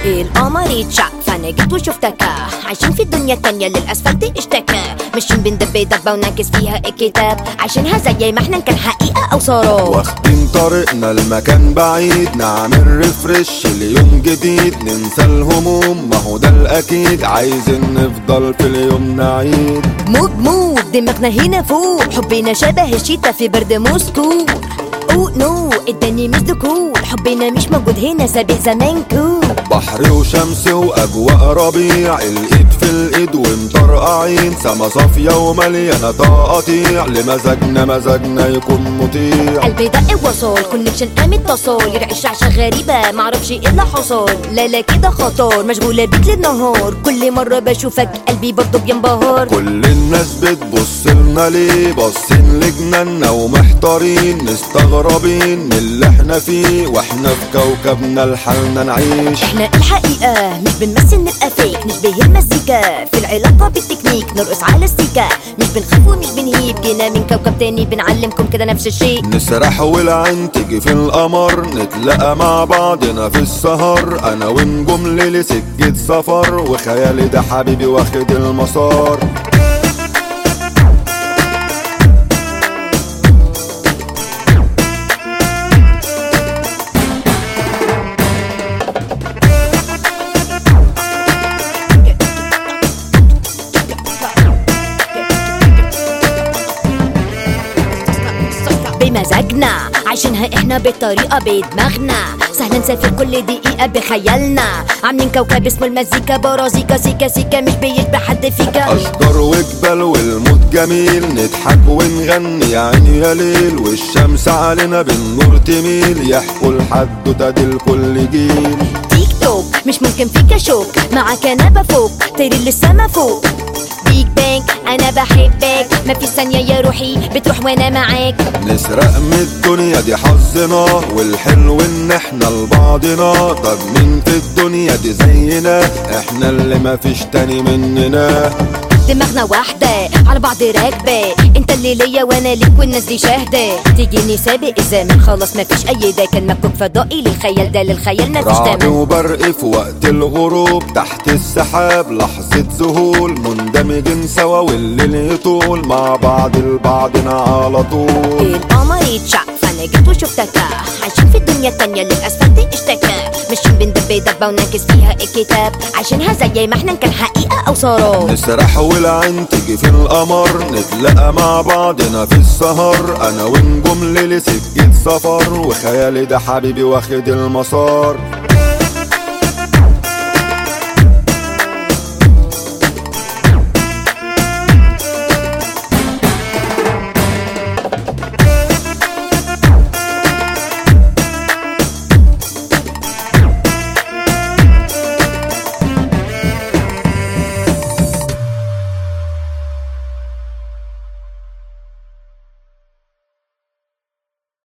القمر يتشق فانا جيت وشفتك عايشين في الدنيا التانية للاسفلت اشتكى ماشيين بندب دبة ونعكس فيها الكتاب عايشينها زي ما احنا كان حقيقة او سراب واخدين طريقنا لمكان بعيد نعمل ريفرش ليوم جديد ننسى الهموم ما هو ده الاكيد عايزين نفضل في اليوم نعيد مود مود دماغنا هنا فوق حبنا شبه الشتا في برد موسكو او نو الدنيا مش دكور حبنا مش موجود هنا سابق زمانكو بحر وشمس واجواء ربيع الايد في الايد ومطرقعين سما صافيه ومليانه تقاطيع لمزاجنا مزاجنا يكون مطيع قلبي دق وصل كونكشن قام اتصل يرعش عشان غريبة معرفش ايه اللي حصل لا لا كده خطر مشغولة بيك للنهار كل مرة بشوفك قلبي برضه بينبهر كل الناس بتبص لنا ليه باصين لجنانا ومحتارين مستغربين من اللي احنا فيه واحنا في كوكبنا لحالنا نعيش احنا الحقيقة مش بنمثل نبقى فيك نشبه المزيكا في العلاقة بالتكنيك نرقص على السيكا مش بنخاف ومش بنهيب جينا من كوكب تاني بنعلمكم كده نفس الشيء نسرح والعين تيجي في القمر نتلاقى مع بعضنا في السهر انا ونجوم ليلي سكة سفر وخيالي ده حبيبي واخد المسار بمزاجنا عايشينها احنا بالطريقة بدماغنا سهل نسافر كل دقيقة بخيالنا عاملين كوكب اسمه المزيكا برازيكا سيكا سيكا مش بيشبه حد فيكا اشجار وجبال والموت جميل نضحك ونغني يا عيني يا ليل والشمس علينا بالنور تميل يحكوا الحدوتة دي لكل جيل تيك توك مش ممكن فيك اشوك معاك انا بفوق طيري للسما فوق بيج بانج انا بحبك ما في ثانية يا روحي بتروح وانا معاك نسرق من الدنيا دي حظنا والحلو ان احنا لبعضنا طب مين في الدنيا دي زينا احنا اللي مفيش تاني مننا دماغنا واحدة على بعض راكبة انت اللي ليا وانا ليك والناس دي شاهدة تيجي نسابق الزمن خلاص مفيش اي ده كان مكوك فضائي للخيال ده للخيال مفيش رعد تمن وبرق في وقت الغروب تحت السحاب لحظة ذهول مندمجين سوا والليل يطول مع بعض لبعضنا على طول القمر يتشق فانا جيت وشفتك عايشين في الدنيا التانية للاسفلت اشتكى ماشيين بندب دبة ونعكس فيها الكتاب عايشينها زي ما احنا كان حقيقة او سراب نسرح والعين تيجي في القمر نتلاقى مع بعضنا في السهر انا ونجوم ليلي سكة سفر وخيالي ده حبيبي واخد المسار